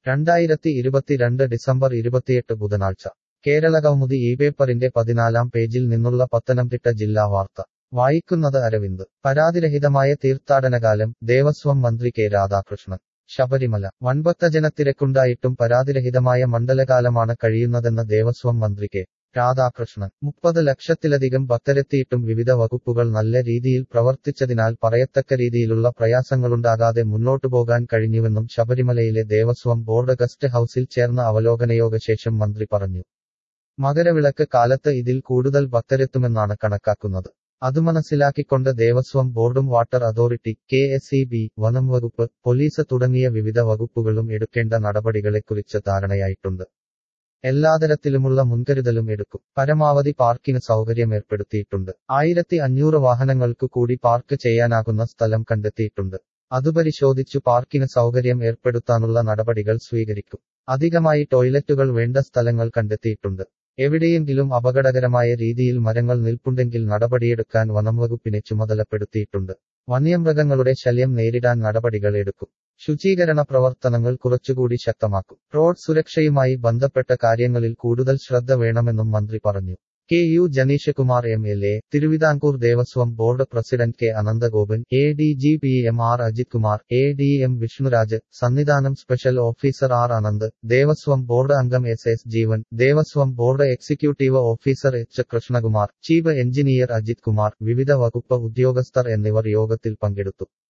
രണ്ടായിരത്തി ഇരുപത്തിരണ്ട് ഡിസംബർ ഇരുപത്തിയെട്ട് ബുധനാഴ്ച കേരളകൗമുദി ഈ പേപ്പറിന്റെ പതിനാലാം പേജിൽ നിന്നുള്ള പത്തനംതിട്ട ജില്ലാ വാർത്ത വായിക്കുന്നത് അരവിന്ദ് പരാതിരഹിതമായ തീർത്ഥാടനകാലം ദേവസ്വം മന്ത്രി കെ രാധാകൃഷ്ണൻ ശബരിമല വൻഭക്തജനത്തിരക്കുണ്ടായിട്ടും പരാതിരഹിതമായ മണ്ഡലകാലമാണ് കഴിയുന്നതെന്ന് ദേവസ്വം മന്ത്രി കെ രാധാകൃഷ്ണൻ മുപ്പത് ലക്ഷത്തിലധികം ഭക്തരെത്തിയിട്ടും വിവിധ വകുപ്പുകൾ നല്ല രീതിയിൽ പ്രവർത്തിച്ചതിനാൽ പറയത്തക്ക രീതിയിലുള്ള പ്രയാസങ്ങളുണ്ടാകാതെ മുന്നോട്ടു പോകാൻ കഴിഞ്ഞുവെന്നും ശബരിമലയിലെ ദേവസ്വം ബോർഡ് ഗസ്റ്റ് ഹൌസിൽ ചേർന്ന അവലോകനയോഗശേഷം മന്ത്രി പറഞ്ഞു മകരവിളക്ക് കാലത്ത് ഇതിൽ കൂടുതൽ ഭക്തരെത്തുമെന്നാണ് കണക്കാക്കുന്നത് അത് മനസ്സിലാക്കിക്കൊണ്ട് ദേവസ്വം ബോർഡും water authority K S E B വനം വകുപ്പ് പോലീസ് തുടങ്ങിയ വിവിധ വകുപ്പുകളും എടുക്കേണ്ട നടപടികളെക്കുറിച്ച് ധാരണയായിട്ടുണ്ട് എല്ലാതരത്തിലുമുള്ള മുൻകരുതലും എടുക്കും പരമാവധി പാർക്കിന് സൗകര്യം ഏർപ്പെടുത്തിയിട്ടുണ്ട് ആയിരത്തി അഞ്ഞൂറ് വാഹനങ്ങൾക്കു കൂടി പാർക്ക് ചെയ്യാനാകുന്ന സ്ഥലം കണ്ടെത്തിയിട്ടുണ്ട് അത് പരിശോധിച്ചു പാർക്കിന് സൗകര്യം ഏർപ്പെടുത്താനുള്ള നടപടികൾ സ്വീകരിക്കും അധികമായി ടോയ്ലറ്റുകൾ വേണ്ട സ്ഥലങ്ങൾ കണ്ടെത്തിയിട്ടുണ്ട് എവിടെയെങ്കിലും അപകടകരമായ രീതിയിൽ മരങ്ങൾ നിൽപ്പുണ്ടെങ്കിൽ നടപടിയെടുക്കാൻ വനംവകുപ്പിനെ ചുമതലപ്പെടുത്തിയിട്ടുണ്ട് വന്യമൃഗങ്ങളുടെ ശല്യം നേരിടാൻ നടപടികൾ എടുക്കും ശുചീകരണ പ്രവർത്തനങ്ങൾ കുറച്ചുകൂടി ശക്തമാക്കും റോഡ് സുരക്ഷയുമായി ബന്ധപ്പെട്ട കാര്യങ്ങളിൽ കൂടുതൽ ശ്രദ്ധ വേണമെന്നും മന്ത്രി പറഞ്ഞു K U Janeesh Kumar M L A Travancore Devaswom board president K Ananthagopan A D G P M R Ajith Kumar A D M Vishnuraj Sannidhanam special officer R Ananth Devaswom board അംഗം S S Jeevan Devaswom board executive officer H Krishnakumar chief engineer Ajith Kumar വിവിധ വകുപ്പ് ഉദ്യോഗസ്ഥർ എന്നിവർ യോഗത്തിൽ പങ്കെടുത്തു